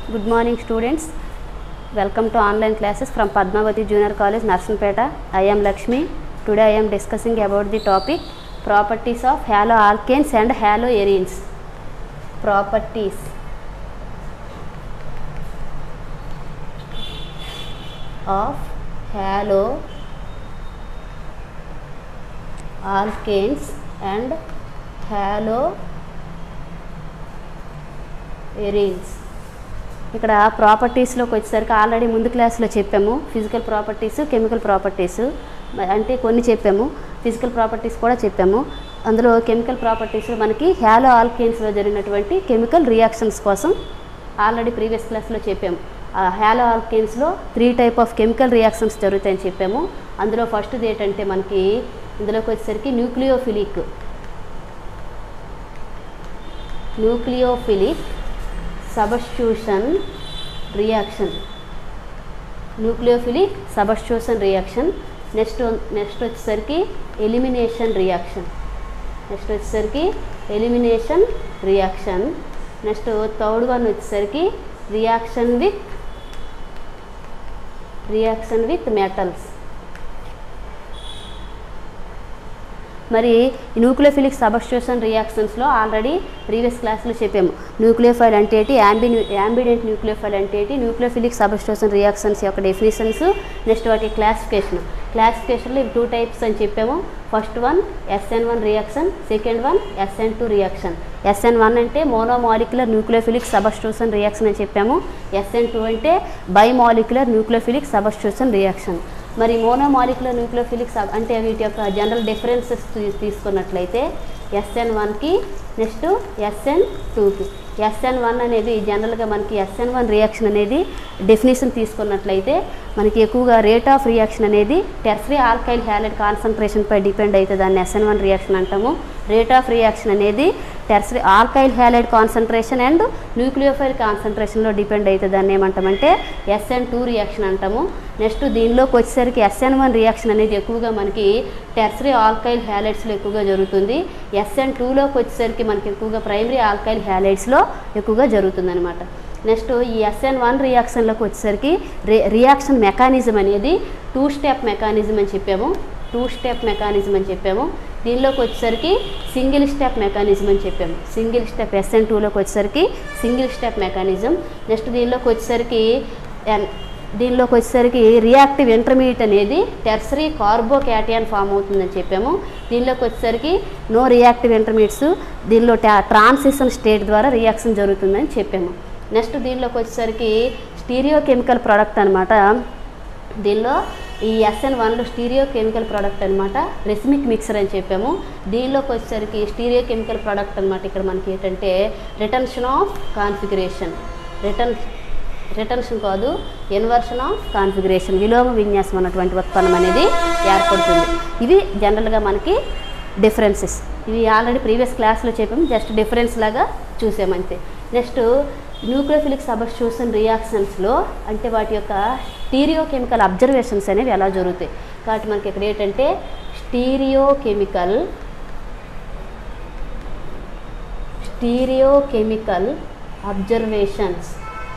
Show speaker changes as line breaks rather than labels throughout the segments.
Good morning, students. Welcome to online classes from Padmavati Junior College, Narsanpeta. I am Lakshmi. Today I am discussing about the topic properties of haloalkanes and haloarenes. Properties of haloalkanes and haloarenes. ఇక్కడ ప్రాపర్టీస్లోకి వచ్చేసరికి already ముందు క్లాస్లో చెప్పాము physical properties chemical properties అంటే కొన్ని చెప్పాము physical properties కూడా చెప్పాము అందులో కెమికల్ ప్రాపర్టీస్లో మనకి హ్యాలో ఆల్కేన్స్లో జరిగినటువంటి కెమికల్ రియాక్షన్స్ కోసం ఆల్రెడీ ప్రీవియస్ క్లాస్లో చెప్పాము ఆ హ్యాలో ఆల్కేన్స్లో three type of chemical reactions జరుగుతాయని చెప్పాము అందులో ఫస్ట్ది ఏంటంటే మనకి ఇందులోకి వచ్చేసరికి nucleophilic nucleophilic substitution reaction nucleophilic substitution reaction next next వచ్చేసరికి ఎలిమినేషన్ రియాక్షన్ నెక్స్ట్ వచ్చేసరికి elimination reaction next third one వచ్చేసరికి reaction with reaction with metals మరి న్యూక్లియోఫిలిక్ సబస్ట్యూషన్ రియాక్షన్స్లో ఆల్రెడీ ప్రీవియస్ క్లాస్లో చెప్పాము న్యూక్లియోఫైల్ అంటే ఏంటి యాంబి యాంబిడెంట్ న్యూక్లియోఫైల్ అంటే ఏంటి న్యూక్లియోఫిలిక్ సబస్ట్యూషన్ రియాక్షన్స్ యొక్క డెఫినేషన్స్ నెక్స్ట్ వాటి క్లాసిఫికేషన్ క్లాసిఫికేషన్లో ఇవి టూ టైప్స్ అని చెప్పాము first one S N one reaction second one S N two reaction S N one అంటే మోనోమాలిక్యులర్ న్యూక్లియోఫిలిక్ సబస్ట్యూషన్ రియాక్షన్ అని చెప్పాము ఎస్ఎన్ టూ అంటే బైమాలిక్యులర్ న్యూక్లియోఫిలిక్ సబస్ట్యూషన్ రియాక్షన్ మరి మోనోమాలిక్యులర్ న్యూక్లియోఫిలిక్స్ అంటే వీటి యొక్క జనరల్ డిఫరెన్సెస్ తీసుకున్నట్లయితే ఎస్ఎన్ వన్కి నెక్స్ట్ ఎస్ఎన్ టూకి ఎస్ఎన్ వన్ అనేది జనరల్గా మనకి ఎస్ఎన్ వన్ రియాక్షన్ అనేది డెఫినేషన్ తీసుకున్నట్లయితే మనకి ఎక్కువగా రేట్ ఆఫ్ రియాక్షన్ అనేది టెర్సరీ ఆల్కైల్ హ్యాలెడ్ కాన్సన్ట్రేషన్పై డిపెండ్ అయితే దాన్ని ఎస్ఎన్ వన్ రియాక్షన్ అంటాము రేట్ ఆఫ్ రియాక్షన్ అనేది tertiary alkyl halide concentration and nucleophile కాన్సన్ట్రేషన్లో డిపెండ్ అయితే దాన్ని ఏమంటామంటే ఎస్ఎన్ టూ రియాక్షన్ అంటాము నెక్స్ట్ దీనిలోకి వచ్చేసరికి ఎస్ఎన్ వన్ రియాక్షన్ అనేది ఎక్కువగా మనకి టెర్సరీ ఆల్కైల్ హ్యాలైడ్స్లో ఎక్కువగా జరుగుతుంది ఎస్ఎన్ టూలోకి వచ్చేసరికి మనకి ఎక్కువగా ప్రైమరీ ఆల్కైల్ హ్యాలైడ్స్లో ఎక్కువగా జరుగుతుంది అనమాట నెక్స్ట్ ఈ ఎస్ఎన్ వన్ రియాక్షన్లోకి వచ్చేసరికి రి రియాక్షన్ మెకానిజం అనేది టూ స్టెప్ మెకానిజం అని చెప్పాము టూ స్టెప్ మెకానిజం అని చెప్పాము దీనిలోకి వచ్చేసరికి సింగిల్ స్టెప్ మెకానిజం అని చెప్పాము సింగిల్ స్టెప్ ఎస్ఎన్ టూలోకి వచ్చేసరికి సింగిల్ స్టెప్ మెకానిజం నెక్స్ట్ దీనిలోకి వచ్చేసరికి దీనిలోకి వచ్చేసరికి రియాక్టివ్ ఇంటర్మీడియట్ అనేది టెర్సరీ కార్బోక్యాటియన్ ఫామ్ అవుతుందని చెప్పాము దీనిలోకి వచ్చేసరికి నో రియాక్టివ్ ఇంటర్మీడియట్స్ దీనిలో ట్రాన్సిషన్ స్టేట్ ద్వారా రియాక్షన్ జరుగుతుందని చెప్పాము నెక్స్ట్ దీనిలోకి వచ్చేసరికి స్టీరియో కెమికల్ ప్రోడక్ట్ అనమాట దీనిలో ఈ ఎస్ఎన్ వన్లో స్టీరియో కెమికల్ ప్రోడక్ట్ అనమాట రెసిమిక్ మిక్సర్ అని చెప్పాము దీనిలోకి వచ్చేసరికి స్టీరియో కెమికల్ ప్రోడక్ట్ అనమాట ఇక్కడ మనకి ఏంటంటే retention of configuration return retention కాదు ఇన్వర్షన్ ఆఫ్ కాన్ఫిగరేషన్ విలోమ విన్యాసం అన్నటువంటి ఉత్పన్నం అనేది ఏర్పడుతుంది ఇవి జనరల్గా మనకి డిఫరెన్సెస్ ఇవి ఆల్రెడీ ప్రీవియస్ క్లాస్లో చెప్పాము జస్ట్ డిఫరెన్స్ లాగా చూసామంతే నెక్స్ట్ న్యూక్లియోఫిలిక్ సబస్ట్యూషన్ రియాక్షన్స్లో అంటే వాటి యొక్క స్టీరియో కెమికల్ అబ్జర్వేషన్స్ అనేవి ఎలా జరుగుతాయి కాబట్టి మనకి ఇక్కడ ఏంటంటే stereo chemical stereo chemical observations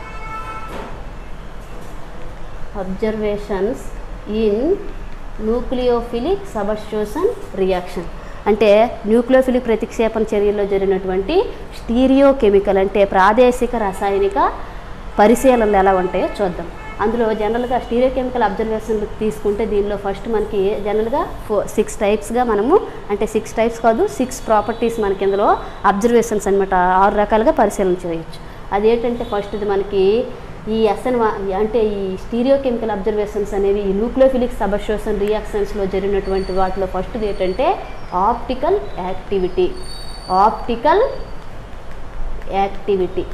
observations in nucleophilic substitution reaction అంటే న్యూక్లియోఫిలిక్ ప్రతిక్షేపణ చర్యల్లో జరిగినటువంటి స్టీరియో కెమికల్ అంటే ప్రాదేశిక రాసాయనిక పరిశీలనలు ఎలా ఉంటాయో చూద్దాం అందులో జనరల్గా స్టీరియో కెమికల్ అబ్జర్వేషన్లు తీసుకుంటే దీనిలో ఫస్ట్ మనకి జనరల్గా ఫో సిక్స్ టైప్స్గా మనము అంటే సిక్స్ టైప్స్ కాదు సిక్స్ ప్రాపర్టీస్ మనకి ఇందులో అబ్జర్వేషన్స్ అనమాట ఆరు రకాలుగా పరిశీలన చేయొచ్చు అదేంటంటే ఫస్ట్ది మనకి ఈ ఎస్ఎన్ అంటే ఈ స్టీరియో కెమికల్ అబ్జర్వేషన్స్ అనేవి ఈ న్యూక్లియోఫిలిక్ సబస్ట్యూషన్ రియాక్షన్స్లో జరిగినటువంటి వాటిలో ఫస్ట్ది ఏంటంటే optical activity optical activity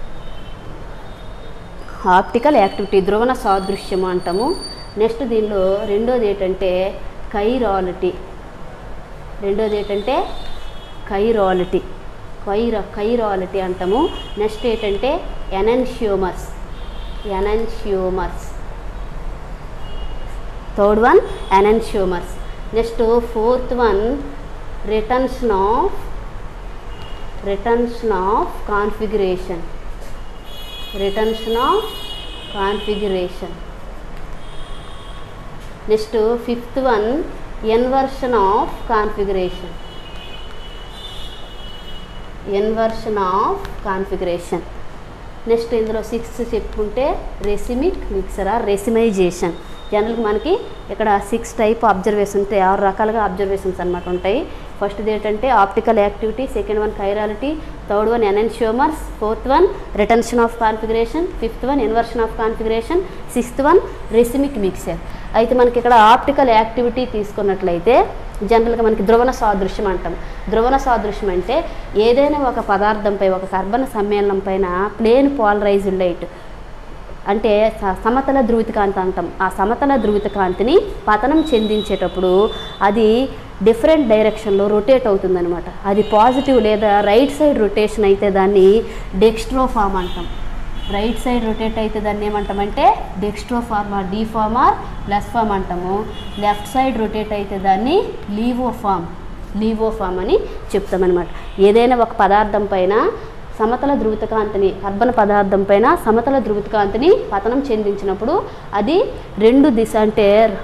optical activity ధ్రువణ సాదృశ్యము అంటాము నెక్స్ట్ దీనిలో రెండోది ఏంటంటే కైరాలిటీ రెండోది ఏంటంటే కైరాలిటీ కైర కైరాలిటీ అంటాము నెక్స్ట్ ఏంటంటే enantiomers enantiomers third one enantiomers next fourth one retention of retention of configuration retention of configuration next fifth one inversion of configuration inversion of configuration next ఇందులో six చెప్పుకుంటే racemic mixer are రెసిమైజేషన్ జనరల్గా మనకి ఇక్కడ six type observation ఉంటాయి ఆరు రకాలుగా observations అనమాట ఉంటాయి ఫస్ట్ది ఏంటంటే optical activity second one chirality third one enantiomers fourth one retention of configuration fifth one inversion of configuration sixth one racemic mixture అయితే మనకి ఇక్కడ ఆప్టికల్ యాక్టివిటీ తీసుకున్నట్లయితే జనరల్గా మనకి ధ్రువణ సాదృశ్యం అంటాం ధ్రువణ సాదృశ్యం అంటే ఏదైనా ఒక పదార్థంపై ఒక కర్బన సమ్మేళనం పైన ప్లేన్ పాలరైజ్డ్ లైట్ అంటే స- సమతల ధ్రువిత కాంతి అంటాం ఆ సమతల ధ్రువిత కాంతిని పతనం చెందించేటప్పుడు అది డిఫరెంట్ డైరెక్షన్లో రొటేట్ అవుతుందన్నమాట అది పాజిటివ్ లేదా రైట్ సైడ్ రొటేషన్ అయితే దాన్ని డెక్స్ట్రోఫామ్ అంటాం రైట్ సైడ్ రొటేట్ అయితే దాన్ని ఏమంటామంటే dextroform or D form or plus form అంటాము లెఫ్ట్ సైడ్ రొటేట్ అయితే దాన్ని లీవోఫామ్ లీవోఫామ్ అని చెప్తామన్నమాట ఏదైనా ఒక పదార్థం పైన సమతల ధ్రువితకాంతిని కర్బన పదార్థం పైన సమతల ధ్రువితకాంతిని పతనం చెందించినప్పుడు అది రెండు దిశ అంటే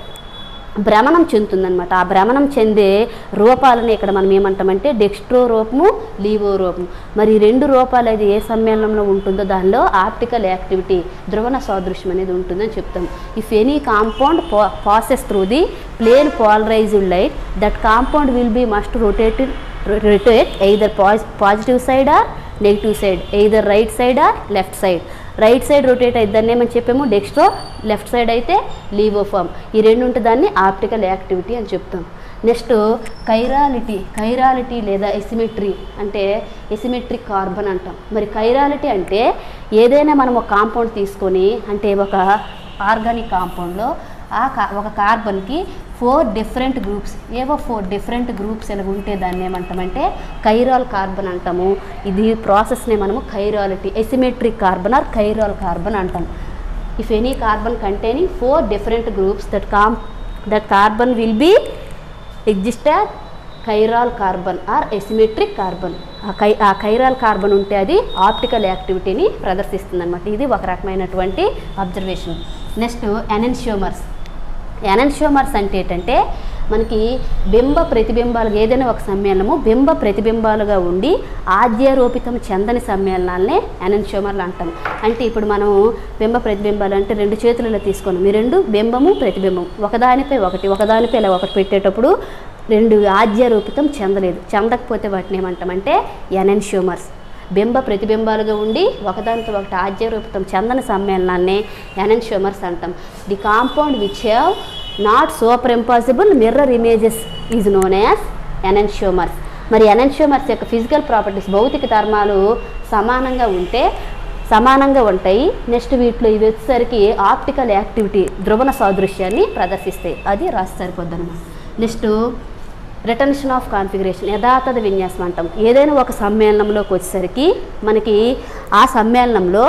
భ్రమణం చెందుతుందన్నమాట ఆ భ్రమణం చెందే రూపాలని ఇక్కడ మనం ఏమంటామంటే డెక్స్ట్రో రూపము లీవో రూపము మరి ఈ రెండు రూపాలు అది ఏ సమ్మేళనంలో ఉంటుందో దానిలో ఆప్టికల్ యాక్టివిటీ ధ్రువణ సాదృశ్యం అనేది ఉంటుందని చెప్తాం if any compound passes through the plane polarised light that compound will be must rotated rotate either positive side or negative side either right side or left side right side rotate అయితే దాన్ని ఏమని చెప్పాము Dextro left side అయితే లీవోఫామ్ ఈ రెండు ఉంటే దాన్ని optical activity అని చెప్తాం నెక్స్ట్ కైరాలిటీ కైరాలిటీ లేదా ఎసిమెట్రీ అంటే ఎసిమెట్రిక్ కార్బన్ అంటాం మరి కైరాలిటీ అంటే ఏదైనా మనం ఒక కాంపౌండ్ తీసుకొని అంటే ఒక ఆర్గానిక్ కాంపౌండ్లో ఆ కా ఒక కార్బన్కి ఫోర్ డిఫరెంట్ గ్రూప్స్ ఏవో ఫోర్ డిఫరెంట్ గ్రూప్స్ ఎలా ఉంటే దాన్ని ఏమంటామంటే కైరాల్ కార్బన్ అంటాము ఇది ప్రాసెస్ని మనము chirality asymmetric carbon or chiral carbon అంటాం if any carbon containing four different groups that come that carbon will be exist as chiral carbon or asymmetric carbon ఆ కై ఆ కైరాల్ కార్బన్ ఉంటే అది ఆప్టికల్ యాక్టివిటీని ప్రదర్శిస్తుంది అనమాట ఇది ఒక రకమైనటువంటి అబ్జర్వేషన్ నెక్స్ట్ ఎనెన్షియోమర్స్ ఎనెన్షియోమర్స్ అంటే ఏంటంటే మనకి బింబ ప్రతిబింబాలు ఏదైనా ఒక సమ్మేళనము బింబ ప్రతిబింబాలుగా ఉండి ఆద్యారోపితం చెందని సమ్మేళనాలనే ఎనెన్షియోమర్లు అంటాం అంటే ఇప్పుడు మనం బింబ ప్రతిబింబాలు అంటే రెండు చేతులలో తీసుకున్నాం మీ రెండు బింబము ప్రతిబింబం ఒకదానిపై ఒకటి ఒకదానిపై ఇలా ఒకటి పెట్టేటప్పుడు రెండు ఆద్యారోపితం చెందలేదు చెందకపోతే వాటిని ఏమంటామంటే ఎనెన్షియోమర్స్ బింబ ప్రతిబింబాలుగా ఉండి ఒకదానితో ఒకటి ఆద్యరూపితం చందన సమ్మేళనాన్ని ఎనెన్షియోమర్స్ అంటాం the compound which have not super impossible mirror images is known as enantiomers మరి ఎనెన్షియోమర్స్ యొక్క ఫిజికల్ ప్రాపర్టీస్ భౌతిక ధర్మాలు సమానంగా ఉంటే సమానంగా ఉంటాయి నెక్స్ట్ వీటిలో ఇవి వచ్చేసరికి ఆప్టికల్ యాక్టివిటీ ధ్రువణ సాదృశ్యాన్ని ప్రదర్శిస్తాయి అది రాసి సరిపోద్దన్నమాట నెక్స్ట్ రిటర్న్షన్ ఆఫ్ కాన్ఫిగరేషన్ యథాతథ విన్యాసం అంటాం ఏదైనా ఒక సమ్మేళనంలోకి వచ్చేసరికి మనకి ఆ సమ్మేళనంలో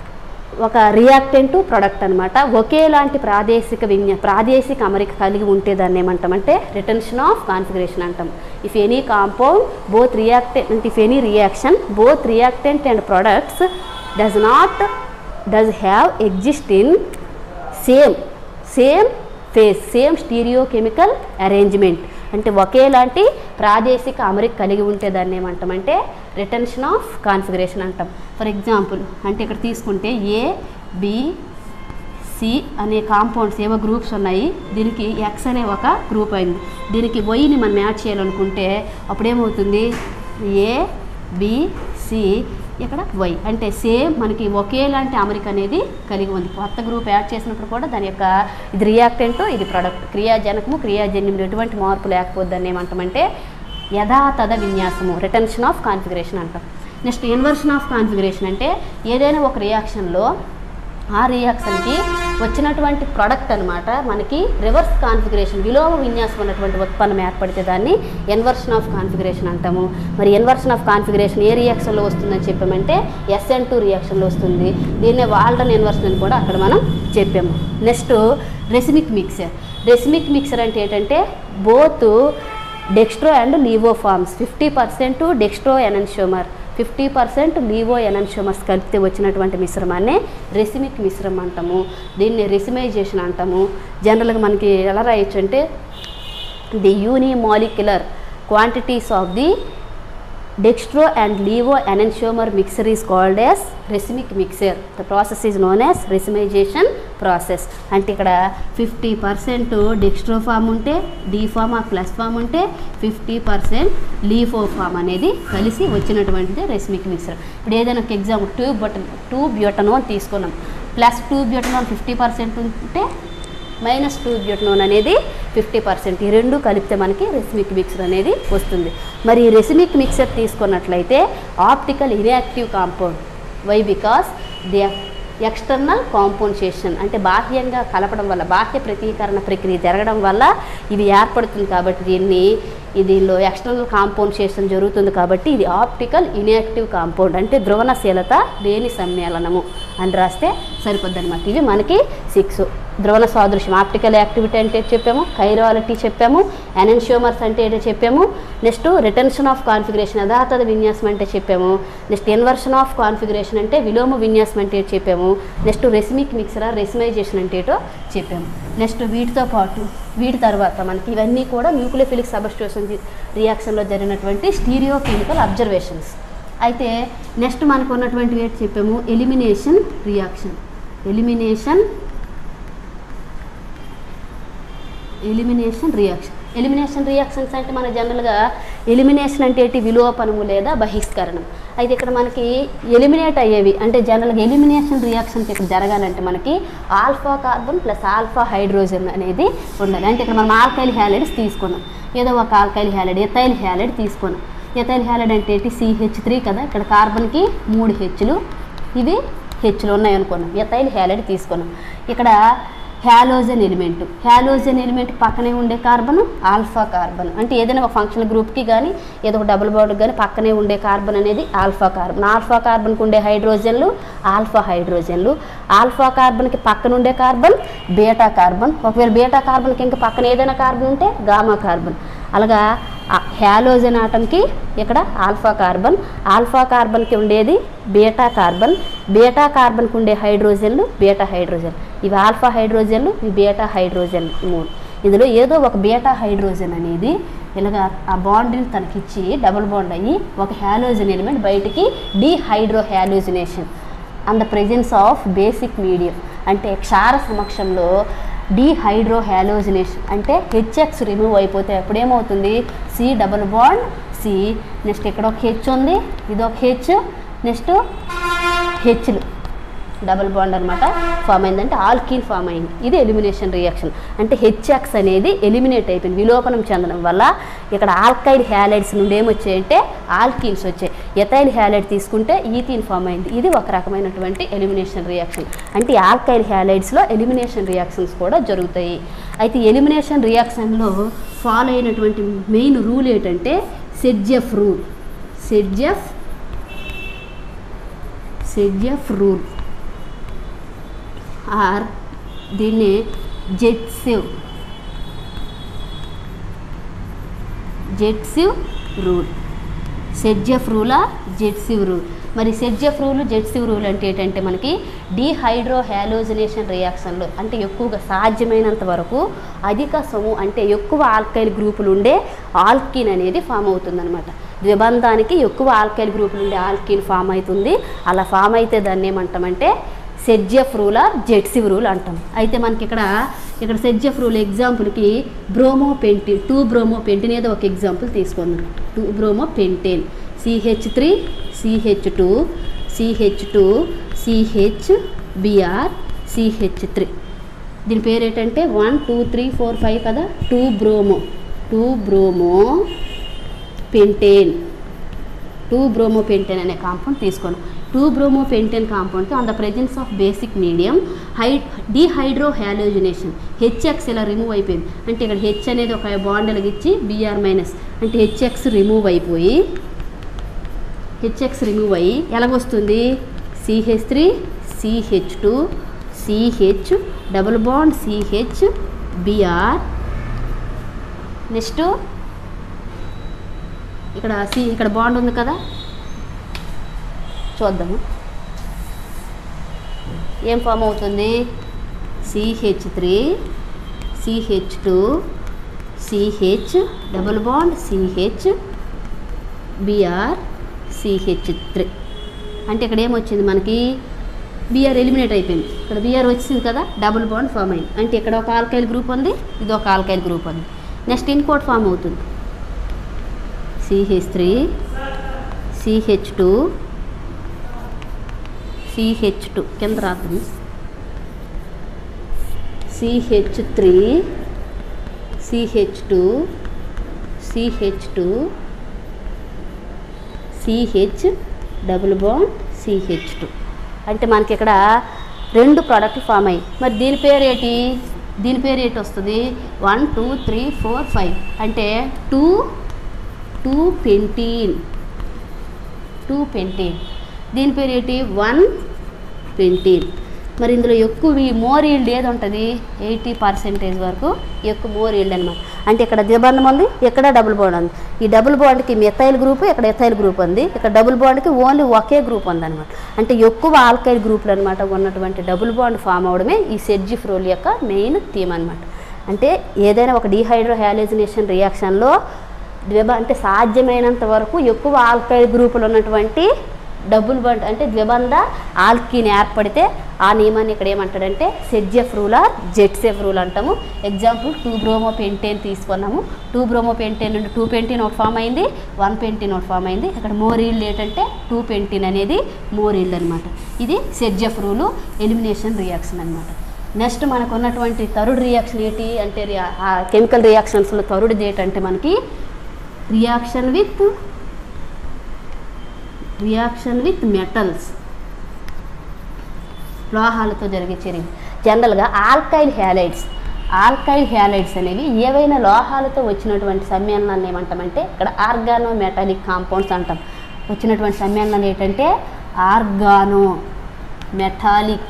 ఒక రియాక్టెంట్ ప్రొడక్ట్ అనమాట ఒకేలాంటి ప్రాదేశిక విన్యా ప్రాదేశిక అమరిక కలిగి ఉంటే దాన్ని ఏమంటామంటే రిటర్న్షన్ ఆఫ్ కాన్ఫిగరేషన్ అంటాం if any compound both reactant if any reaction both reactant and products does not does have exist in same same phase same stereo chemical arrangement అంటే ఒకేలాంటి ప్రాదేశిక అమరిక కలిగి ఉంటే దాన్ని ఏమంటామంటే రిటెన్షన్ ఆఫ్ కాన్ఫిగరేషన్ అంటాం ఫర్ ఎగ్జాంపుల్ అంటే ఇక్కడ తీసుకుంటే ఏ బి సి అనే కాంపౌండ్స్ ఏవో గ్రూప్స్ ఉన్నాయి దీనికి ఎక్స్ అనే ఒక గ్రూప్ అయింది దీనికి వైని మనం యాడ్ చేయాలనుకుంటే అప్పుడు ఏమవుతుంది ఏ బి సి ఇక్కడ వై అంటే సేమ్ మనకి ఒకేలాంటి అమరిక అనేది కలిగి ఉంది కొత్త గ్రూప్ యాడ్ చేసినప్పుడు కూడా దాని యొక్క ఇది రియాక్టెంట్ ఇది ప్రొడక్ట్ క్రియాజనకము క్రియాజన్యం ఎటువంటి మార్పు లేకపోతే దాన్ని ఏమంటామంటే యథాతథ విన్యాసము రిటెన్షన్ ఆఫ్ కాన్ఫిగరేషన్ అంటాం నెక్స్ట్ ఇన్వర్షన్ ఆఫ్ కాన్ఫిగరేషన్ అంటే ఏదైనా ఒక రియాక్షన్లో ఆ రియాక్షన్కి వచ్చినటువంటి ప్రొడక్ట్ అనమాట మనకి రివర్స్ కాన్ఫిగరేషన్ విలోమ విన్యాసం ఉన్నటువంటి ఉత్పన్నం ఏర్పడితే దాన్ని ఎన్వర్షన్ ఆఫ్ కాన్ఫిగరేషన్ అంటాము మరి ఎన్వర్షన్ ఆఫ్ కాన్ఫిగరేషన్ ఏ రియాక్షన్లో వస్తుందని చెప్పామంటే ఎస్ఎన్ టూ రియాక్షన్లో వస్తుంది దీన్నే వాల్డన్ ఎన్వర్షన్ అని కూడా అక్కడ మనం చెప్పాము next racemic mixture racemic mixture అంటే ఏంటంటే both dextro and levo forms fifty percent dextro enantiomer fifty percent levo enantiomers కలిపితే వచ్చినటువంటి మిశ్రమాన్నే రెసిమిక్ మిశ్రమం అంటాము దీన్ని రెసిమైజేషన్ అంటాము జనరల్గా మనకి ఎలా రాయొచ్చు అంటే the unimolecular quantities of the dextro and levo enantiomer mixture is called as racemic mixture the process is known as racemization process అంటే ఇక్కడ ఫిఫ్టీ పర్సెంట్ డెక్స్ట్రో ఫామ్ ఉంటే డి ఫామ్ ఆ ప్లస్ ఫామ్ ఉంటే ఫిఫ్టీ పర్సెంట్ లీఫో ఫామ్ అనేది కలిసి వచ్చినటువంటిది racemic mixture ఇప్పుడు ఏదైనా ఒక example two button two butanone తీసుకున్నాం plus two butanone fifty percent ఉంటే మైనస్ టూ బ్యూటనోన్ అనేది ఫిఫ్టీ పర్సెంట్ ఈ రెండు కలిపితే మనకి రెసిమిక్ మిక్సర్ అనేది వస్తుంది మరి ఈ రెసిమిక్ మిక్సర్ తీసుకున్నట్లయితే optical inactive compound why because the external compensation అంటే బాహ్యంగా కలపడం వల్ల బాహ్య ప్రతీకరణ ప్రక్రియ జరగడం వల్ల ఇది ఏర్పడుతుంది కాబట్టి దీన్ని ఈ దీనిలో ఎక్స్టర్నల్ కాంపౌండేషన్ జరుగుతుంది కాబట్టి ఇది ఆప్టికల్ ఇన్యాక్టివ్ కాంపౌండ్ అంటే ధ్రువణశీలత లేని సమ్మేళనము అని రాస్తే సరిపోద్ది అనమాట ఇవి మనకి సిక్స్ ధ్రువణ సాదృశ్యం ఆప్టికల్ యాక్టివిటీ అంటే ఏంటి చెప్పాము కైరాలిటీ చెప్పాము ఎనెన్షియోమర్స్ అంటే ఏంటో చెప్పాము నెక్స్ట్ రిటెన్షన్ ఆఫ్ కాన్ఫిగరేషన్ యథాతథ విన్యాసం అంటే చెప్పాము నెక్స్ట్ ఇన్వర్షన్ ఆఫ్ కాన్ఫిగరేషన్ అంటే విలోమ విన్యాసం అంటే ఏంటి చెప్పాము నెక్స్ట్ రెసిమిక్ మిక్సరా రెసిమైజేషన్ అంటే ఏంటో చెప్పాము నెక్స్ట్ వీటితో పాటు వీటి తర్వాత మనకి ఇవన్నీ కూడా న్యూక్లియోఫిలిక్ సబ్స్టిట్యూషన్ రియాక్షన్లో జరిగినటువంటి స్టీరియో కెమికల్ అబ్జర్వేషన్స్ అయితే నెక్స్ట్ మనకు ఉన్నటువంటి ఏంటి చెప్పాము elimination reaction elimination elimination reaction elimination reactions అంటే మన జనరల్గా ఎలిమినేషన్ అంటే ఏంటి విలోపనము లేదా బహిష్కరణం అయితే ఇక్కడ మనకి ఎలిమినేట్ అయ్యేవి అంటే జనరల్గా ఎలిమినేషన్ రియాక్షన్స్ ఇక్కడ జరగాలంటే మనకి alpha carbon plus alpha hydrogen అనేది ఉండాలి అంటే ఇక్కడ మనం ఆల్కైల్ హ్యాలైడ్స్ తీసుకున్నాం ఏదో ఒక ఆల్కైల్ హ్యాలైడ్ ఎథైల్ హ్యాలైడ్ తీసుకున్నాం ఎథైల్ హ్యాలైడ్ అంటే ఏంటి సిహెచ్ త్రీ కదా ఇక్కడ కార్బన్కి మూడు హెచ్లు ఇవి హెచ్లు ఉన్నాయి అనుకున్నాం ఎథైల్ హ్యాలైడ్ తీసుకున్నాం ఇక్కడ హ్యాలోజన్ ఎలిమెంట్ హ్యాలోజన్ ఎలిమెంట్ పక్కనే ఉండే కార్బన్ ఆల్ఫా కార్బన్ అంటే ఏదైనా ఒక ఫంక్షనల్ గ్రూప్కి కానీ ఏదో ఒక డబుల్ బాండ్కి కానీ పక్కనే ఉండే కార్బన్ అనేది ఆల్ఫా కార్బన్ ఆల్ఫా కార్బన్కి ఉండే హైడ్రోజన్లు ఆల్ఫా హైడ్రోజన్లు ఆల్ఫా కార్బన్కి పక్కన ఉండే కార్బన్ బీటా కార్బన్ ఒకవేళ బీటా కార్బన్కి ఇంకా పక్కన ఏదైనా కార్బన్ ఉంటే గామా కార్బన్ అలాగా హ్యాలోజన్ ఆటంకి ఇక్కడ ఆల్ఫా కార్బన్ ఆల్ఫా కార్బన్కి ఉండేది బీటా కార్బన్ బీటా కార్బన్కి ఉండే హైడ్రోజన్లు బీటా హైడ్రోజన్ ఇవి ఆల్ఫా హైడ్రోజన్లు ఇవి బీటా హైడ్రోజన్ మూడు ఇందులో ఏదో ఒక బీటా హైడ్రోజన్ అనేది ఇలాగ ఆ బాండ్ని తనకిచ్చి డబుల్ బాండ్ అయ్యి ఒక హ్యాలోజన్ ఎలిమెంట్ బయటికి dehydrohalogenation and the presence of basic medium అంటే క్షార సమక్షంలో డీహైడ్రో హ్యాలోజినేషన్ అంటే హెచ్ఎక్స్ రిమూవ్ అయిపోతే అప్పుడు ఏమవుతుంది C double bond C next ఇక్కడ ఒక హెచ్ ఉంది ఇది ఒక హెచ్ నెక్స్ట్ హెచ్లు డబుల్ బాండ్ అనమాట ఫామ్ అయిందంటే ఆల్కీన్ ఫామ్ అయింది ఇది ఎలిమినేషన్ రియాక్షన్ అంటే హెచ్ఎక్స్ అనేది ఎలిమినేట్ అయిపోయింది విలోపనం చెందడం వల్ల ఇక్కడ ఆల్కైడ్ హ్యాలైడ్స్ నుండి ఏమొచ్చాయంటే ఆల్కీన్స్ వచ్చాయి ఎథైల్ హ్యాలైడ్ తీసుకుంటే ఈథీన్ ఫామ్ అయింది ఇది ఒక రకమైనటువంటి ఎలిమినేషన్ రియాక్షన్ అంటే ఆల్కైల్ హ్యాలైడ్స్లో ఎలిమినేషన్ రియాక్షన్స్ కూడా జరుగుతాయి అయితే ఎలిమినేషన్ రియాక్షన్లో ఫాలో అయినటువంటి మెయిన్ రూల్ ఏంటంటే సెడ్జెఫ్ rule Saytzeff Saytzeff rule or దీన్ని జెట్సివ్ జెట్సివ్ రూల్ సెడ్జెఫ్ రూలా జెట్సివ్ రూల్ మరి సెడ్జెఫ్ రూల్ జెట్సివ్ రూల్ అంటే ఏంటంటే మనకి డీహైడ్రో హ్యాలోజినేషన్ రియాక్షన్లో అంటే ఎక్కువగా సాధ్యమైనంత వరకు అధిక సొము అంటే ఎక్కువ ఆల్కైల్ గ్రూపులు ఉండే ఆల్కిన్ అనేది ఫామ్ అవుతుందన్నమాట ద్విబంధానికి ఎక్కువ ఆల్కైల్ గ్రూపులు ఉండే ఆల్కిన్ ఫామ్ అవుతుంది అలా ఫామ్ అయితే దాన్ని ఏమంటామంటే Saytzeff rule or Zaitsev rule అంటాం అయితే మనకి ఇక్కడ ఇక్కడ సెడ్జెఫ్ రూల్ ఎగ్జాంపుల్కి bromopentane two bromopentane ఏదో ఒక ఎగ్జాంపుల్ తీసుకుందాం two bromopentane CH three CH two CH two CH BR CH three దీని పేరు ఏంటంటే one two three four five కదా two bromo two bromopentane two bromopentane అనే compound తీసుకోను two bromopentane కాంపౌండ్కి on the presence of basic medium high dehydro dehydrohalogenation HX ఇలా remove అయిపోయింది అంటే ఇక్కడ హెచ్ అనేది ఒక బాండ్ ఇచ్చి బిఆర్ మైనస్ అంటే హెచ్ఎక్స్ రిమూవ్ అయిపోయి హెచ్ఎక్స్ రిమూవ్ అయ్యి ఎలాగొస్తుంది CH three CH two CH double bond CH BR next ఇక్కడ సి ఇక్కడ బాండ్ ఉంది కదా చూద్దాము ఏం ఫామ్ అవుతుంది CH three CH two CH double bond CH BR CH three అంటే ఇక్కడ ఏమొచ్చింది మనకి బిఆర్ ఎలిమినేట్ అయిపోయింది ఇక్కడ బిఆర్ వచ్చింది కదా డబుల్ బాండ్ ఫామ్ అయింది అంటే ఇక్కడ ఒక ఆల్కైల్ గ్రూప్ ఉంది ఇది ఒక ఆల్కైల్ గ్రూప్ ఉంది నెక్స్ట్ ఇంకోటి ఫామ్ అవుతుంది CH three CH two CH two కింద రాత్రి CH three CH two CH two CH double bond CH two అంటే మనకి ఇక్కడ రెండు ప్రోడక్ట్ ఫామ్ అయ్యి మరి దీని పేరు ఏంటి దీని పేరు ఏంటి వస్తుంది one two three four five అంటే two two pentene two pentene దీని పేరు ఏంటి వన్ పెంటీన్ మరి ఇందులో ఎక్కువ ఈ మోర్ ఈల్డ్ ఏది ఉంటుంది ఎయిటీ పర్సెంటేజ్ వరకు ఎక్కువ మోర్ ఈల్డ్ అనమాట అంటే ఇక్కడ ద్విబంధం ఉంది ఇక్కడ డబుల్ బాండ్ ఉంది ఈ డబుల్ బాండ్కి మెథైల్ గ్రూప్ ఇక్కడ ఎథైల్ గ్రూప్ ఉంది ఇక్కడ డబుల్ బాండ్కి ఓన్లీ ఒకే గ్రూప్ ఉంది అనమాట అంటే ఎక్కువ ఆల్కైల్ గ్రూపులు అనమాట ఉన్నటువంటి డబుల్ బాండ్ ఫామ్ అవడమే ఈ సెడ్జి ఫ్రోల్ యొక్క మెయిన్ థీమ్ అనమాట అంటే ఏదైనా ఒక డీహైడ్రో హ్యాలిజినేషన్ రియాక్షన్లో ద్విబ అంటే సాధ్యమైనంత వరకు ఎక్కువ ఆల్కైల్ గ్రూపులు ఉన్నటువంటి డబుల్ బండ్ అంటే ద్విబంధ ఆల్కీన్ ఏర్పడితే ఆ నియమాన్ని ఇక్కడ ఏమంటాడంటే Saytzeff rule or Zaitsev rule అంటాము ఎగ్జాంపుల్ టూ బ్రోమో పెంటేన్ తీసుకున్నాము టూ బ్రోమో పెంటేన్ నుండి టూ పెంటీన్ ఒకటి ఫామ్ అయింది వన్ పెంటీన్ ఒకటి ఫామ్ అయింది ఇక్కడ మోర్ ఈల్డ్ ఏంటంటే టూ పెంటీన్ అనేది మోర్ ఈల్డ్ అనమాట ఇది సెడ్జెఫ్ రూలు ఎలిమినేషన్ రియాక్షన్ అనమాట నెక్స్ట్ మనకు ఉన్నటువంటి థర్డ్ రియాక్షన్ ఏంటి అంటే కెమికల్ రియాక్షన్స్లో థర్డ్ది ఏంటంటే మనకి reaction with reaction with metals లోహాలతో జరిగే చర్య జనరల్గా ఆల్కైల్ హ్యాలైడ్స్ ఆల్కైల్ హ్యాలైడ్స్ అనేవి ఏవైనా లోహాలతో వచ్చినటువంటి సమ్మేళనాన్ని ఏమంటామంటే ఇక్కడ ఆర్గానో మెటాలిక్ కాంపౌండ్స్ అంటాం వచ్చినటువంటి సమ్మేళనాలు ఏంటంటే organometallic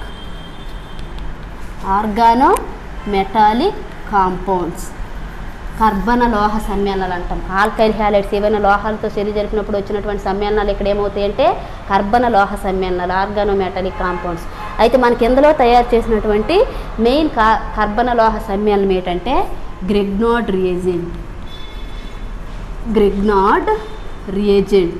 organometallic compounds కర్బన లోహ సమ్మేళనాలు అంటాం ఆల్కైల్ హ్యాలైడ్స్ ఏవైనా లోహాలతో చర్య జరిపినప్పుడు వచ్చినటువంటి సమ్మేళనాలు ఇక్కడ ఏమవుతాయి అంటే కర్బన లోహ సమ్మేళనాలు ఆర్గానో మెటాలిక్ కాంపౌండ్స్ అయితే మనకి ఇందులో తయారు చేసినటువంటి మెయిన్ కా కర్బన లోహ సమ్మేళనం ఏంటంటే Grignard reagent Grignard reagent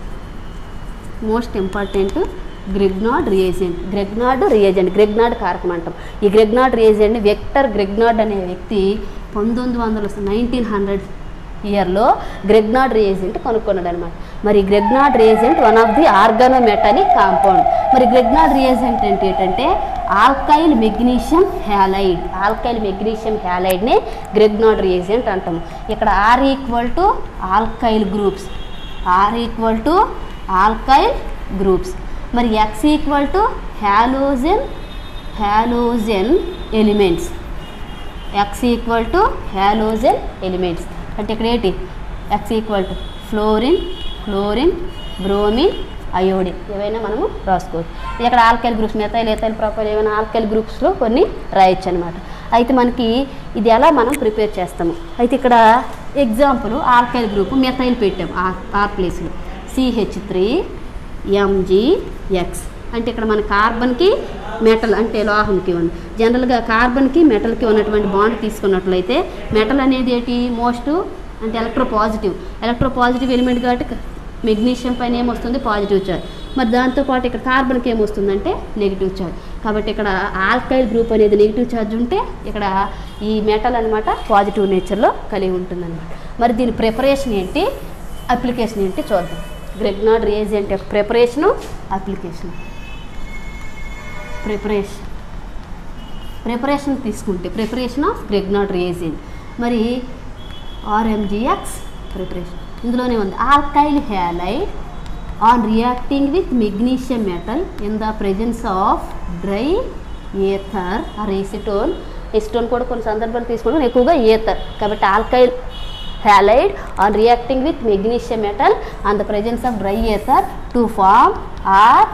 most important Grignard reagent Grignard reagent Grignard కారకం అంటాం ఈ గ్రెగ్నాడ్ రియేజెంట్ వెక్టర్ గ్రెగ్నాడ్ అనే వ్యక్తి పంతొమ్మిది వందల నైన్టీన్ హండ్రెడ్ ఇయర్లో గ్రెగ్నాడ్ రియేజెంట్ కనుక్కున్నాడు అనమాట మరి Grignard reagent one of the organometallic compound మరి గ్రెగ్నాడ్ రియేజెంట్ అంటే ఏంటంటే alkyl magnesium halide alkyl magnesium హ్యాలైడ్ని గ్రెగ్నాడ్ రియేజెంట్ అంటాము ఇక్కడ R equal to alkyl groups R equal to alkyl groups మరి X equal to halogen halogen elements X equal to halogen elements అంటే ఇక్కడ ఏంటి X equal to fluorine chlorine bromine iodine ఏవైనా మనము రాసుకోవచ్చు ఇది ఇక్కడ alkyl groups methyl ethyl propyl ఏమైనా ఆల్కైల్ గ్రూప్స్లో కొన్ని రాయొచ్చు అనమాట అయితే మనకి ఇది ఎలా మనం ప్రిపేర్ చేస్తాము అయితే ఇక్కడ ఎగ్జాంపుల్ ఆల్కైల్ గ్రూప్ మెథైల్ పెట్టాము ఆర్ ఆర్ ప్లేస్లో సిహెచ్ త్రీ ఎంజీఎక్స్ అంటే ఇక్కడ మన కార్బన్కి మెటల్ అంటే లోహంకి ఉంది జనరల్గా కార్బన్కి మెటల్కి ఉన్నటువంటి బాండ్ తీసుకున్నట్లయితే మెటల్ అనేది ఏంటి మోస్ట్ అంటే electropositive electropositive element కాబట్టి మెగ్నీషియం పైన ఏమొస్తుంది పాజిటివ్ చార్జ్ మరి దాంతోపాటు ఇక్కడ కార్బన్కి ఏమొస్తుందంటే నెగిటివ్ ఛార్జ్ కాబట్టి ఇక్కడ ఆల్కైల్ గ్రూప్ అనేది నెగిటివ్ ఛార్జ్ ఉంటే ఇక్కడ ఈ మెటల్ అనమాట పాజిటివ్ నేచర్లో కలిగి ఉంటుందన్నమాట మరి దీని ప్రిపరేషన్ ఏంటి అప్లికేషన్ ఏంటి చూద్దాం గ్రెగ్నాడ్ రియేజెంట్ యొక్క ప్రిపరేషను అప్లికేషన్ ప్రిపరేషన్ ప్రిపరేషన్ తీసుకుంటే ప్రిపరేషన్ ఆఫ్ గ్రెగ్నాడ్ రియేజెంట్ మరి ఆర్ఎంజిఎక్స్ ప్రిపరేషన్ ఇందులోనే ఉంది alkyl halide on reacting with magnesium metal in the presence of dry ether or acetone acetone కూడా కొన్ని సందర్భాలు తీసుకుంటాం ఎక్కువగా ఏథర్ కాబట్టి alkyl halide on reacting with magnesium metal on the presence of dry ether to form R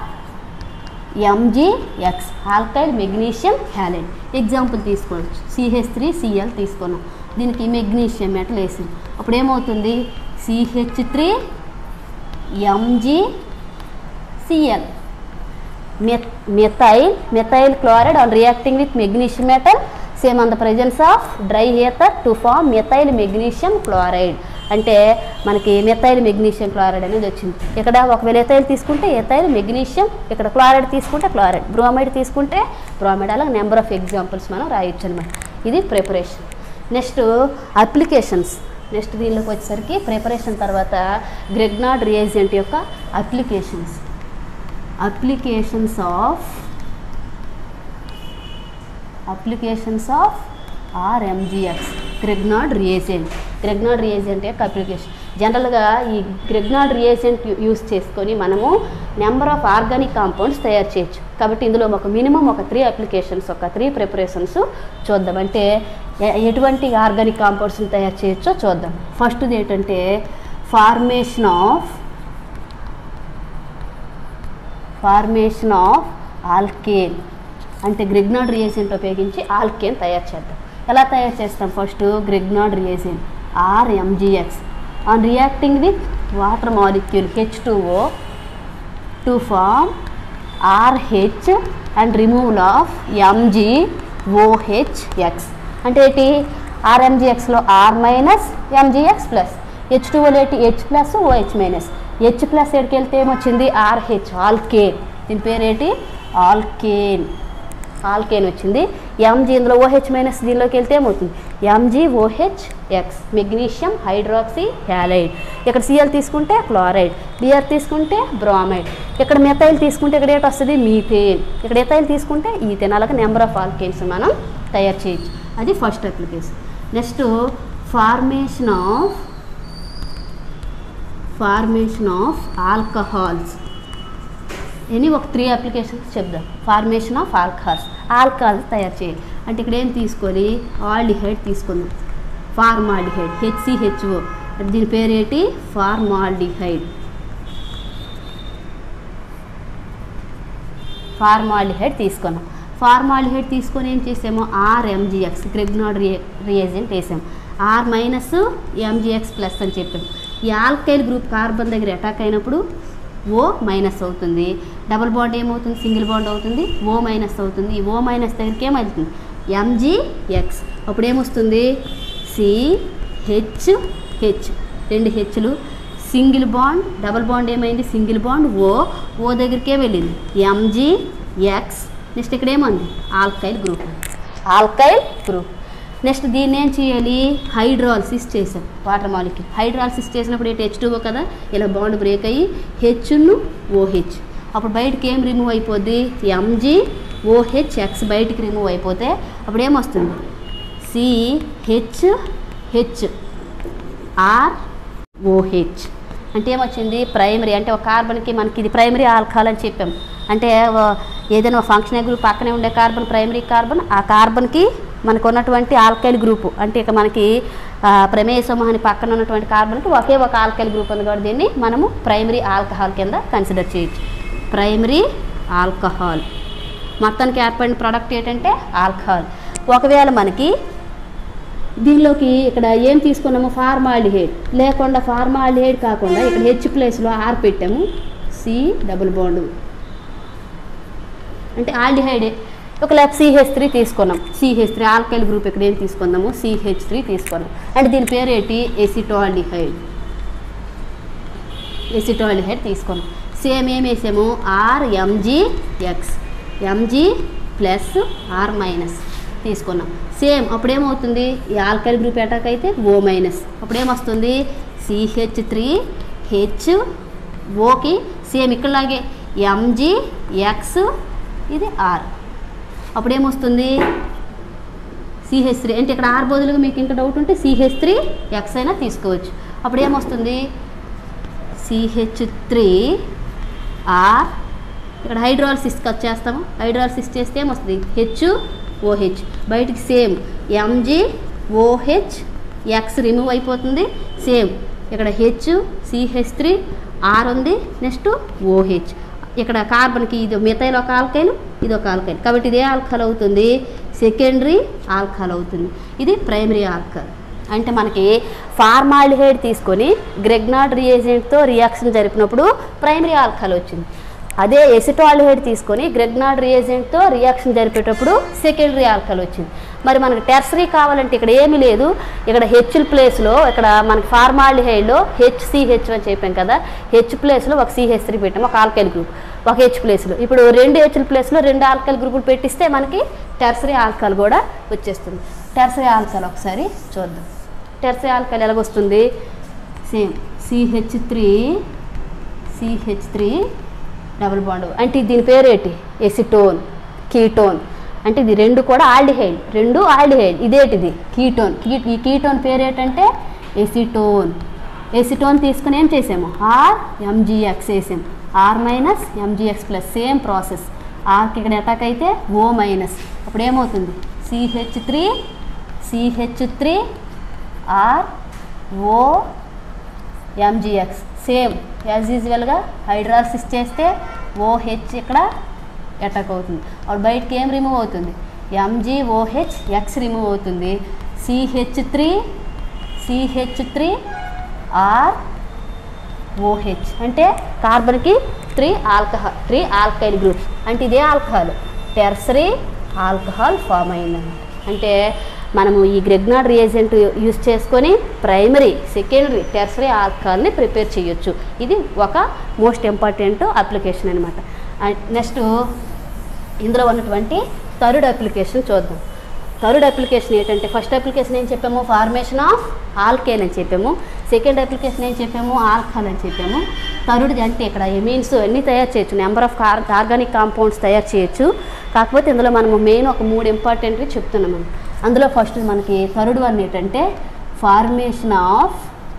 MGX alkyl magnesium halide example తీసుకోవచ్చు CH three CL తీసుకున్నాం దీనికి magnesium metal వేసింది అప్పుడు ఏమవుతుంది CH three MG CL methyl methyl chloride on reacting with magnesium metal same on the presence of dry ether to form methyl magnesium chloride అంటే మనకి methyl magnesium chloride అనేది వచ్చింది ఇక్కడ ఒకవేళ ఎథైల్ తీసుకుంటే ఎథైల్ మెగ్నీషియం ఇక్కడ క్లోరైడ్ తీసుకుంటే chloride bromide తీసుకుంటే బ్రోమైడ్ అలా నెంబర్ ఆఫ్ ఎగ్జాంపుల్స్ మనం రాయొచ్చు అనమాట ఇది ప్రిపరేషన్ నెక్స్ట్ అప్లికేషన్స్ నెక్స్ట్ దీనిలోకి వచ్చేసరికి ప్రిపరేషన్ తర్వాత గ్రెగ్నాడ్ రియేజెంట్ యొక్క applications applications of applications of RMGX Grignard reagent Grignard reagent యొక్క అప్లికేషన్ జనరల్గా ఈ గ్రెగ్నాడ్ రియేజెంట్ యూస్ చేసుకొని మనము నెంబర్ ఆఫ్ ఆర్గానిక్ కాంపౌండ్స్ తయారు చేయొచ్చు కాబట్టి ఇందులో ఒక మినిమం ఒక త్రీ అప్లికేషన్స్ ఒక త్రీ ప్రిపరేషన్స్ చూద్దాం అంటే ఎ- ఎటువంటి ఆర్గానిక్ కాంపౌండ్స్ని తయారు చేయొచ్చో చూద్దాం ఫస్ట్ది ఏంటంటే formation of formation of alkane అంటే గ్రిగ్నాడ్ రియేజెంట్ ఉపయోగించి ఆల్కేన్ తయారు చేద్దాం ఎలా తయారు చేస్తాం first Grignard reagent RMGX on reacting with water molecule H two O to form RH and removal of MG OHX అంటే ఏంటి ఆర్ఎంజిఎక్స్లో R minus MgX plus H two O ఏంటి H plus OH minus H plus ఎక్కడికి వెళ్తే ఏమొచ్చింది RH alkane దీని పేరు ఏంటి ఆల్కేన్ ఆల్కేన్ వచ్చింది ఎంజీ ఇందులో ఓహెచ్ మైనస్ దీనిలోకి వెళ్తే ఏమవుతుంది MG OH X magnesium hydroxy halide ఇక్కడ సిఎల్ తీసుకుంటే క్లోరైడ్ బిఆర్ తీసుకుంటే బ్రోమైడ్ ఇక్కడ మెథైల్ తీసుకుంటే ఇక్కడ ఏంటి వస్తుంది మీథేన్ ఇక్కడ ఎథైల్ తీసుకుంటే ఈథేన్ అలాగే నెంబర్ ఆఫ్ ఆల్కేన్స్ మనం తయారు చేయొచ్చు అది first application next formation of formation of alcohols any ఒక త్రీ అప్లికేషన్స్ చెప్దాం ఫార్మేషన్ ఆఫ్ ఆల్కహాల్స్ ఆల్కహాల్స్ తయారు చేయాలి అంటే ఇక్కడ ఏం తీసుకొని ఆల్డిహైడ్ తీసుకుందాం ఫార్మాల్డిహైడ్ హెచ్సిహెచ్ఓ దీని పేరు ఏంటి ఫార్మాల్డిహైడ్ ఫార్మాల్డిహైడ్ తీసుకున్నాం ఫార్మాల్డిహైడ్ తీసుకొని ఏం చేసాము ఆర్ఎంజిఎక్స్ గ్రెగ్నాడ్ రియే రియేజెంట్ వేసాం ఆర్ మైనస్ ఎంజిఎక్స్ ప్లస్ అని చెప్పాం ఈ ఆల్కైల్ గ్రూప్ కార్బన్ దగ్గర అటాక్ అయినప్పుడు ఓ మైనస్ అవుతుంది డబుల్ బాండ్ ఏమవుతుంది సింగిల్ బాండ్ అవుతుంది ఓ మైనస్ అవుతుంది ఈ ఓ మైనస్ దగ్గరికి ఏమవుతుంది ఎంజిఎక్స్ అప్పుడు ఏమొస్తుంది సి హెచ్ హెచ్ రెండు హెచ్లు సింగిల్ బాండ్ డబుల్ బాండ్ ఏమైంది సింగిల్ బాండ్ ఓ ఓ దగ్గరికే వెళ్ళింది ఎంజీ ఎక్స్ నెక్స్ట్ ఇక్కడ ఏముంది alkyl group alkyl group next దీన్ని ఏం చేయాలి హైడ్రాలసిస్ చేసాం వాటర్ మాలిక్యూల్ హైడ్రాలసిస్ చేసినప్పుడు ఏంటి హెచ్ టూఓ కదా ఇలా బాండ్ బ్రేక్ అయ్యి హెచ్ను ఓహెచ్ అప్పుడు బయటకి ఏం రిమూవ్ అయిపోద్ది ఎంజీ ఓహెచ్ ఎక్స్ బయటికి రిమూవ్ అయిపోతే అప్పుడు ఏమొస్తుంది C H H R O H అంటే ఏమొచ్చింది ప్రైమరీ అంటే ఒక కార్బన్కి మనకి ఇది ప్రైమరీ ఆల్కహాల్ అని చెప్పాం అంటే ఓ- ఏదైనా ఫంక్షన్ గ్రూప్ పక్కనే ఉండే కార్బన్ ప్రైమరీ కార్బన్ ఆ కార్బన్కి మనకు ఉన్నటువంటి ఆల్కైల్ గ్రూపు అంటే ఇక మనకి ఆ, ప్రమేయ సమూహాన్ని పక్కన ఉన్నటువంటి కార్బన్కి ఒకే ఒక ఆల్కైల్ గ్రూప్ ఉంది కాబట్టి దీన్ని మనము ప్రైమరీ ఆల్కహాల్ కింద కన్సిడర్ చేయొచ్చు ప్రైమరీ ఆల్కహాల్ మొత్తానికి ఏర్పడిన ప్రోడక్ట్ ఏంటంటే ఆల్కహాల్ ఒకవేళ మనకి దీనిలోకి ఇక్కడ ఏం తీసుకున్నాము ఫార్మాల్డిహైడ్ లేకుండా ఫార్మాల్డిహైడ్ కాకుండా ఇక్కడ హెచ్ ప్లేస్లో ఆర్ పెట్టాము సి డబుల్ బాండ్ అంటే ఆల్డిహైడే ఒక లేక సిహెచ్ త్రీ తీసుకున్నాం సిహెచ్ త్రీ ఆల్కైల్ గ్రూప్ ఇక్కడ ఏం తీసుకున్నాము సిహెచ్ త్రీ తీసుకున్నాం అంటే దీని పేరు ఏంటి ఎసిటాల్డిహైడ్ ఎసిటాల్డిహైడ్ తీసుకున్నాం సేమ్ ఏం వేసాము R M G X M G plus R minus తీసుకున్నాం సేమ్ అప్పుడేమవుతుంది ఈ ఆల్కైల్ గ్రూప్ అటాక్ అయితే ఓ మైనస్ అప్పుడేమొస్తుంది సిహెచ్ త్రీ హెచ్ ఓకి సేమ్ ఇక్కడలాగే ఎంజీ ఎక్స్ ఇది ఆర్ అప్పుడేమొస్తుంది సిహెచ్ త్రీ అంటే ఇక్కడ ఆర్ బదులుగా మీకు ఇంకా డౌట్ ఉంటే సిహెచ్ త్రీ ఎక్స్ అయినా తీసుకోవచ్చు అప్పుడు ఏమొస్తుంది సిహెచ్ త్రీ ఆర్ ఇక్కడ హైడ్రాలసిస్ కట్ చేస్తాము హైడ్రాలసిస్ చేస్తే ఏమొస్తుంది హెచ్ ఓహెచ్ బయటికి same M G OH X remove అయిపోతుంది సేమ్ ఇక్కడ హెచ్ సిహెచ్ త్రీ ఆర్ ఉంది నెక్స్ట్ ఓహెచ్ ఇక్కడ కార్బన్కి ఇది మిథైల్ ఒక ఆల్కైల్ ఇది ఒక ఆల్కైల్ కాబట్టి ఇదే ఆల్కహాల్ అవుతుంది సెకండరీ ఆల్కహాల్ అవుతుంది ఇది ప్రైమరీ ఆల్కహాల్ అంటే మనకి ఫార్మాల్డిహైడ్ తీసుకొని గ్రెగ్నాడ్ రియేజెంట్తో రియాక్షన్ జరిపినప్పుడు ప్రైమరీ ఆల్కహాల్ వచ్చింది అదే ఎసిటాల్డిహైడ్ తీసుకొని గ్రెగ్నాడ్ రియేజెంట్తో రియాక్షన్ జరిపేటప్పుడు సెకండరీ ఆల్కల్ వచ్చింది మరి మనకి టెర్సరీ కావాలంటే ఇక్కడ ఏమీ లేదు ఇక్కడ హెచ్ల ప్లేస్లో ఇక్కడ మనకి ఫార్మాల్డిహైడ్లో హెచ్సిహెచ్ అని చెప్పాం కదా హెచ్ ప్లేస్లో ఒక సిహెచ్ త్రీ పెట్టాము ఒక ఆల్కైల్ గ్రూప్ ఒక హెచ్ ప్లేస్లో ఇప్పుడు రెండు హెచ్ల ప్లేస్లో రెండు ఆల్కైల్ గ్రూపులు పెట్టిస్తే మనకి టెర్సరీ ఆల్కల్ కూడా వచ్చేస్తుంది టెర్సరీ ఆల్కల్ ఒకసారి చూద్దాం టెర్సరీ ఆల్కల్ ఎలాగొస్తుంది same C H three C H three double bond అంటే దీని పేరేటి ఎసిటోన్ కీటోన్ అంటే ఇది రెండు కూడా ఆల్డిహైడ్ రెండు ఆల్డిహైడ్ ఇదేటిది కీటోన్ కీ ఈ కీటోన్ పేరేటంటే ఎసిటోన్ ఎసిటోన్ తీసుకుని ఏం చేసాము ఆర్ ఎంజిఎక్స్ వేసాం R minus MgX plus same process ఆర్కి ఇక్కడ అటాక్ అయితే ఓ మైనస్ అప్పుడు ఏమవుతుంది CH three C H three R O M G X same as యూజువల్గా హైడ్రాసిస్ చేస్తే ఓహెచ్ ఇక్కడ అటాక్ అవుతుంది అప్పుడు బయటకి ఏం రిమూవ్ అవుతుంది ఎంజీఓహెచ్ ఎక్స్ రిమూవ్ అవుతుంది CH three C H three R O H అంటే కార్బన్కి three alcohol three alkyl groups అంటే ఇదే ఆల్కహాల్ టెర్సరీ ఆల్కహాల్ ఫామ్ అయిందన్నమాట అంటే మనము ఈ గ్రెగ్నాడ్ రియేజెంట్ యూస్ చేసుకొని ప్రైమరీ సెకండరీ టెర్సరీ ఆల్కహాల్ని ప్రిపేర్ చేయొచ్చు ఇది ఒక మోస్ట్ ఇంపార్టెంట్ అప్లికేషన్ అనమాట నెక్స్ట్ ఇందులో ఉన్నటువంటి థర్డ్ అప్లికేషన్ చూద్దాం థర్డ్ అప్లికేషన్ ఏంటంటే ఫస్ట్ అప్లికేషన్ ఏం చెప్పాము ఫార్మేషన్ ఆఫ్ ఆల్కేన్ అని చెప్పాము సెకండ్ అప్లికేషన్ ఏం చెప్పాము ఆల్కహాల్ అని చెప్పాము థర్డ్ అంటే ఇక్కడ ఎమీన్స్ అన్నీ తయారు చేయొచ్చు నెంబర్ ఆఫ్ కార్ ఆర్గానిక్ కాంపౌండ్స్ తయారు చేయొచ్చు కాకపోతే ఇందులో మనము మెయిన్ ఒక మూడు ఇంపార్టెంట్వి చెప్తున్నాం మనం అందులో ఫస్ట్ మనకి థర్డ్ వన్ ఏంటంటే formation of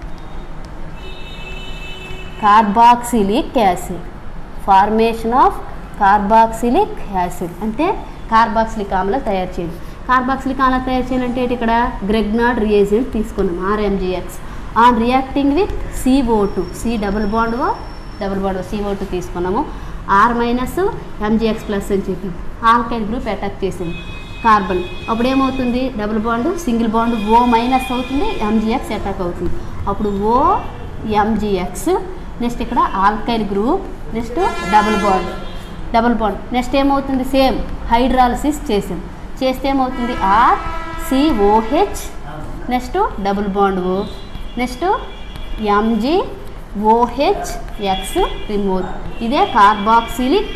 carboxylic acid formation of carboxylic acid అంటే కార్బాక్సిలిక్ ఆమ్ల తయారు చేయండి కార్బాక్సిలిక్ ఆమ్ల తయారు చేయాలంటే ఏంటి ఇక్కడ గ్రెగ్నాడ్ రియేజెంట్ తీసుకున్నాం R M G X on reacting with C O two C double bond O double bond C O two తీసుకున్నాము ఆర్ మైనస్ ఎంజిఎక్స్ ప్లస్ అని చెప్పి ఆల్కైల్ గ్రూప్ అటాక్ చేసింది కార్బన్ అప్పుడు ఏమవుతుంది double bond single bond O minus అవుతుంది ఎంజిఎక్స్ అటాక్ అవుతుంది అప్పుడు ఓ ఎంజిఎక్స్ నెక్స్ట్ ఇక్కడ alkyl group next double bond double bond next ఏమవుతుంది సేమ్ హైడ్రాలసిస్ చేసాం చేస్తే ఏమవుతుంది R C O H next double bond O next M G O H X remove ఇదే carboxylic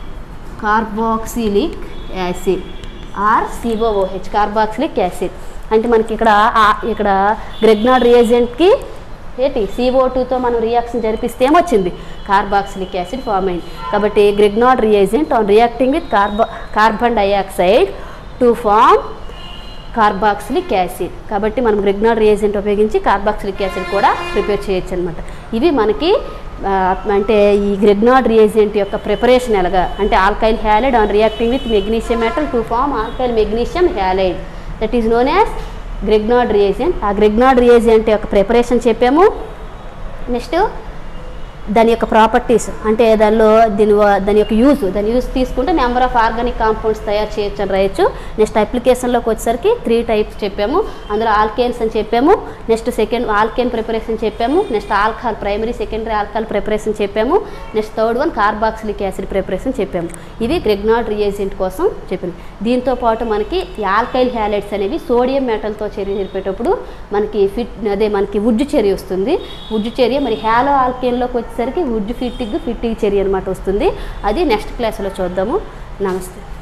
carboxylic acid R C O O H carboxylic acid అంటే మనకి ఇక్కడ ఆ- ఇక్కడ గ్రెగ్నాడ్ రియేజెంట్కి ఏంటి సిఓ టూతో మనం రియాక్షన్ జరిపిస్తే ఏమొచ్చింది కార్బాక్సిలిక్ యాసిడ్ ఫామ్ అయింది కాబట్టి Grignard reagent on reacting with కార్బా carbon dioxide to form carboxylic acid కాబట్టి మనం గ్రెగ్నాడ్ రియేజెంట్ ఉపయోగించి కార్బాక్సిలిక్ యాసిడ్ కూడా ప్రిపేర్ చేయొచ్చు అనమాట ఇవి మనకి ఆ, అంటే ఈ గ్రెగ్నాడ్ రియేజెంట్ యొక్క ప్రిపరేషన్ ఎలాగా అంటే alkyl halide on reacting with magnesium metal to form alkyl magnesium halide that is known as Grignard reagent ఆ గ్రెగ్నాడ్ రియేజెంట్ యొక్క ప్రిపరేషన్ చెప్పాము నెక్స్ట్ దాని యొక్క ప్రాపర్టీస్ అంటే దానిలో దీని వ- దాని యొక్క యూజ్ దాని యూజ్ తీసుకుంటే నెంబర్ ఆఫ్ ఆర్గానిక్ కాంపౌండ్స్ తయారు చేయొచ్చు అని రాయొచ్చు నెక్స్ట్ అప్లికేషన్లోకి వచ్చేసరికి త్రీ టైప్స్ చెప్పాము అందులో ఆల్కేన్స్ అని చెప్పాము నెక్స్ట్ సెకండ్ ఆల్కేన్ ప్రిపరేషన్ చెప్పాము next alcohol primary secondary alcohol preparation చెప్పాము next third one carboxylic acid preparation చెప్పాము ఇవి గ్రెగ్నాడ్ రియేజెంట్ కోసం చెప్పింది దీంతో పాటు మనకి ఈ ఆల్కైల్ హ్యాలైడ్స్ అనేవి సోడియం మెటల్తో చర్య జరిపేటప్పుడు మనకి ఫిట్ అదే మనకి ఉజ్జు చర్య వస్తుంది ఉజ్జు చర్య మరి హ్యాలో ఆల్కేన్లోకి వచ్చేసరికి ఉజ్జు ఫిట్టిగ్ ఫిట్టిగ్ చర్య అనమాట వస్తుంది అది నెక్స్ట్ క్లాస్లో చూద్దాము నమస్తే